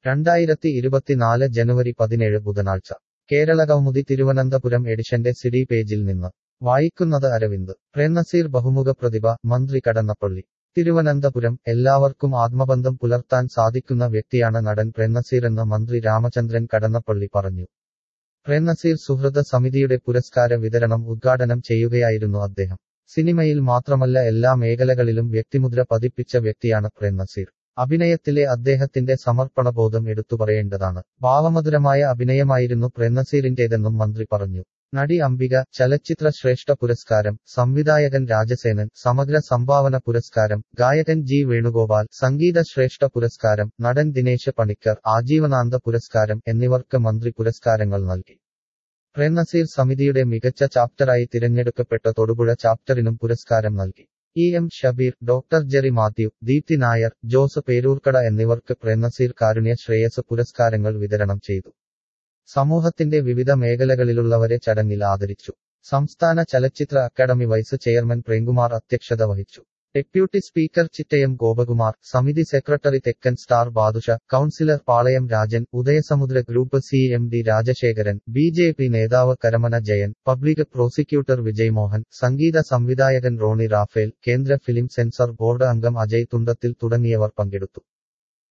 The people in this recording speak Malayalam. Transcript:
രണ്ടായിരത്തി ഇരുപത്തിനാല് ജനുവരി പതിനേഴ് ബുധനാഴ്ച കേരള കൗമുദി തിരുവനന്തപുരം എഡിഷന്റെ സിഡി പേജിൽ നിന്ന് വായിക്കുന്നത് അരവിന്ദ് പ്രേംനസീർ ബഹുമുഖ പ്രതിഭ മന്ത്രി കടന്നപ്പള്ളി തിരുവനന്തപുരം എല്ലാവർക്കും ആത്മബന്ധം പുലർത്താൻ സാധിക്കുന്ന വ്യക്തിയാണ് നടൻ പ്രേംനസീറെന്ന് മന്ത്രി രാമചന്ദ്രൻ കടന്നപ്പള്ളി പറഞ്ഞു പ്രേംനസീർ സുഹൃത സമിതിയുടെ പുരസ്കാര വിതരണം ഉദ്ഘാടനം ചെയ്യുകയായിരുന്നു അദ്ദേഹം സിനിമയിൽ മാത്രമല്ല എല്ലാ മേഖലകളിലും വ്യക്തിമുദ്ര പതിപ്പിച്ച വ്യക്തിയാണ് പ്രേംനസീർ അഭിനയത്തിലെ അദ്ദേഹത്തിന്റെ സമർപ്പണബോധം എടുത്തുപറയേണ്ടതാണ് ഭാവമധുരമായ അഭിനയമായിരുന്നു പ്രേംനസീറിന്റേതെന്നും മന്ത്രി പറഞ്ഞു നടി അംബിക ചലച്ചിത്ര ശ്രേഷ്ഠ പുരസ്കാരം സംവിധായകൻ രാജസേനൻ സമഗ്ര സംഭാവന പുരസ്കാരം ഗായകൻ ജി വേണുഗോപാൽ സംഗീത ശ്രേഷ്ഠ പുരസ്കാരം നടൻ ദിനേശ് പണിക്കർ ആജീവനാന്ത പുരസ്കാരം എന്നിവർക്ക് മന്ത്രി പുരസ്കാരങ്ങൾ നൽകി പ്രേംനസീർ സമിതിയുടെ മികച്ച ചാപ്റ്ററായി തിരഞ്ഞെടുക്കപ്പെട്ട തൊടുപുഴ ചാപ്റ്ററിനും പുരസ്കാരം നൽകി E M Shabeer doctor Jerry Mathew Deepthi Nair Jose Peroorkada എന്നിവർക്ക് പ്രേംനസീർ കാരുണ്യ ശ്രേയസ് പുരസ്കാരങ്ങൾ വിതരണം ചെയ്തു സമൂഹത്തിന്റെ വിവിധ മേഖലകളിലുള്ളവരെ ചടങ്ങിൽ ആദരിച്ചു സംസ്ഥാന ചലച്ചിത്ര അക്കാദമി വൈസ് ചെയർമാൻ പ്രേംകുമാർ അധ്യക്ഷത വഹിച്ചു ഡെപ്യൂട്ടി സ്പീക്കർ ചിറ്റയം ഗോപകുമാർ സമിതി secretary Thekkan star Badusha councillor Palayam Rajan Udayasamudra group C M D Rajasekharan B J P നേതാവ് കരമന ജയൻ പബ്ലിക് പ്രോസിക്യൂട്ടർ വിജയ് മോഹൻ സംഗീത സംവിധായകൻ റോണി റാഫേൽ കേന്ദ്ര ഫിലിം സെൻസർ ബോർഡ് അംഗം അജയ് തുണ്ടത്തിൽ തുടങ്ങിയവർ പങ്കെടുത്തു